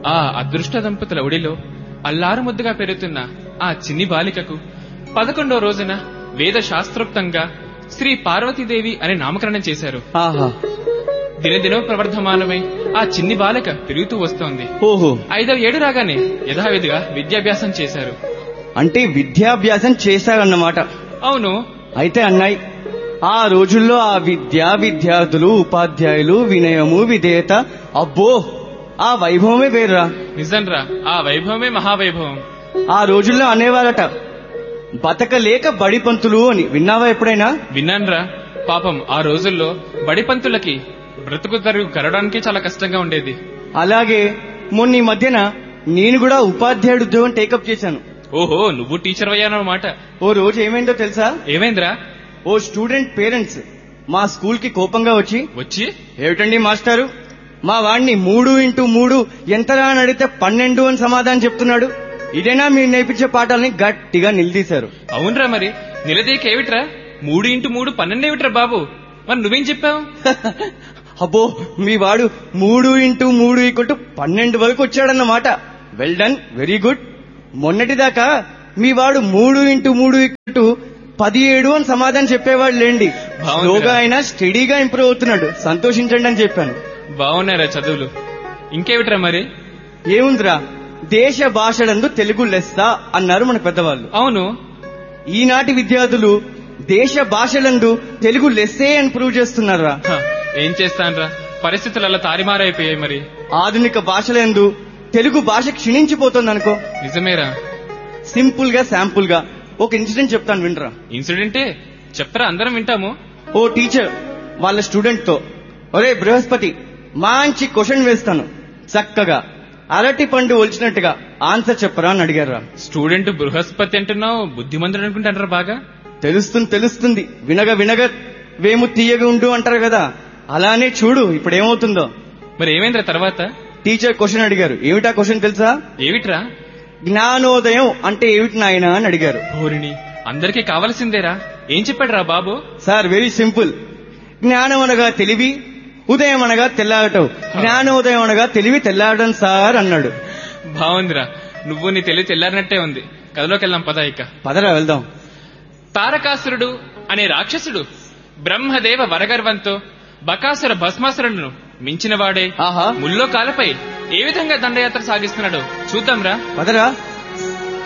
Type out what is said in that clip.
ఆ అదృష్ట దంపతుల ఒడిలో అల్లారు ముద్దుగా పెరుగుతున్న ఆ చిన్ని బాలికకు పదకొండో రోజున వేద శాస్త్రోక్తంగా శ్రీ పార్వతీదేవి అని నామకరణం చేశారు ఆహా దినదినో ప్రవర్ధమానమై ఆ చిన్ని బాలిక పెరుగుతూ వస్తోంది ఓహో ఐదవ ఏడు రాగానే యథావిధిగా విద్యాభ్యాసం చేశారు అంటే విద్యాభ్యాసం చేశారన్నమాట అవును అయితే అన్నాయి ఆ రోజుల్లో ఆ విద్య విద్యార్థులు ఉపాధ్యాయులు వినయము విధేయత అబ్బో ఆ వైభవమే వేర్రా నిజంరా ఆ వైభవమే మహావైభవం ఆ రోజుల్లో అనేవారట బతకలేక బడి పంతులు అని విన్నావా ఎప్పుడైనా విన్నాన్రా పాపం ఆ రోజుల్లో బడిపంతులకి బ్రతుకు తరుగు కరడానికి చాలా కష్టంగా ఉండేది అలాగే మొన్న ఈ మధ్యన నేను కూడా ఉపాధ్యాయుడు ఉద్యోగం టేకప్ చేశాను ఓహో నువ్వు టీచర్ అయ్యానమాట ఓ రోజు ఏమైందో తెలుసా ఏమైందిరా ఓ స్టూడెంట్ పేరెంట్స్ మా స్కూల్ కి కోపంగా వచ్చి వచ్చి ఏమిటండి మాస్టారు మా వాడిని మూడు ఇంటూ మూడు ఎంతరా అని అడిగితే పన్నెండు అని సమాధానం చెప్తున్నాడు ఇదేనా మీరు నేర్పించే పాఠాలని గట్టిగా నిలదీశారు అవునరా మరి నిలదీక ఏమిట్రా మూడు ఇంటూ మూడు పన్నెండు ఏమిట్రా బాబు మరి నువ్వేం చెప్పావు అబ్బో మీ వాడు మూడు ఇంటూ మూడు ఈక్వల్ పన్నెండు వరకు వచ్చాడన్నమాట వెల్ డన్ వెరీ గుడ్ మొన్నటిదాకా మీ వాడు మూడు ఇంటూ మూడు ఈక్వల్ పదిహేడు అని సమాధానం చెప్పేవాడు లేండి బాగుందిరా. స్లోగా అయినా స్టడీగా ఇంప్రూవ్ అవుతున్నాడు సంతోషించండి అని చెప్పాను బాగున్నారా చదువులు ఇంకేమిట్రా మరి ఏముందిరా దేశ భాషలందు తెలుగు లెస్స అన్నారు మన పెద్దవాళ్ళు అవును ఈనాటి విద్యార్థులు దేశ భాషలందు తెలుగు లెస్సే అని ప్రూవ్ చేస్తున్నారా హ, ఏం చేస్తాన్రా పరిస్థితులు అలా తారిమారైపోయాయి మరి ఆధునిక భాషలందు తెలుగు భాష క్షీణించిపోతుంది అనుకో నిజమేరా సింపుల్ గా శాంపుల్ గా ఒక ఇన్సిడెంట్ చెప్తాను వినరా ఇన్సిడెంటే చెప్పరా అందరం వింటాము ఓ టీచర్ వాళ్ళ స్టూడెంట్ తో ఒరే బృహస్పతి మంచి క్వశ్చన్ వేస్తాను చక్కగా అరటి పండు ఒలిచినట్టుగా ఆన్సర్ చెప్పరా అని అడిగారా స్టూడెంట్ బృహస్పతి అంటున్నావు బుద్ధిమంతుడు అనుకుంటారా బాగా తెలుస్తుంది తెలుస్తుంది వినగ వినగ వేము తీయగా ఉండు అంటారు కదా అలానే చూడు ఇప్పుడు ఏమవుతుందో మరి ఏమైందిరా తర్వాత టీచర్ క్వశ్చన్ అడిగారు ఏమిటా క్వశ్చన్ తెలుసా ఏమిట్రా జ్ఞానోదయం అంటే ఏమిటి నాయనా అని అడిగారు భోరిని అందరికీ కావలసిందేరా ఏం చెప్పాడు రా బాబు సార్ వెరీ సింపుల్ జ్ఞానం అనగా తెలివి ఉదయం అనగా తెల్లారటం జ్ఞానోదయం అనగా తెలివి తెల్లారడం సార్ అన్నాడు బాగుందిరా నువ్వు నీ తెలివి తెల్లారినట్టే ఉంది కథలోకి వెళ్దాం పద ఇక పదరా వెళ్దాం తారకాసురుడు అనే రాక్షసుడు బ్రహ్మదేవ వరగర్వంతో బకాసుర భస్మాసురుడును మించినవాడే ఆహా ముల్లో కాలపై ఏ విధంగా దండయాత్ర సాగిస్తున్నాడో చూద్దాంరా పదరా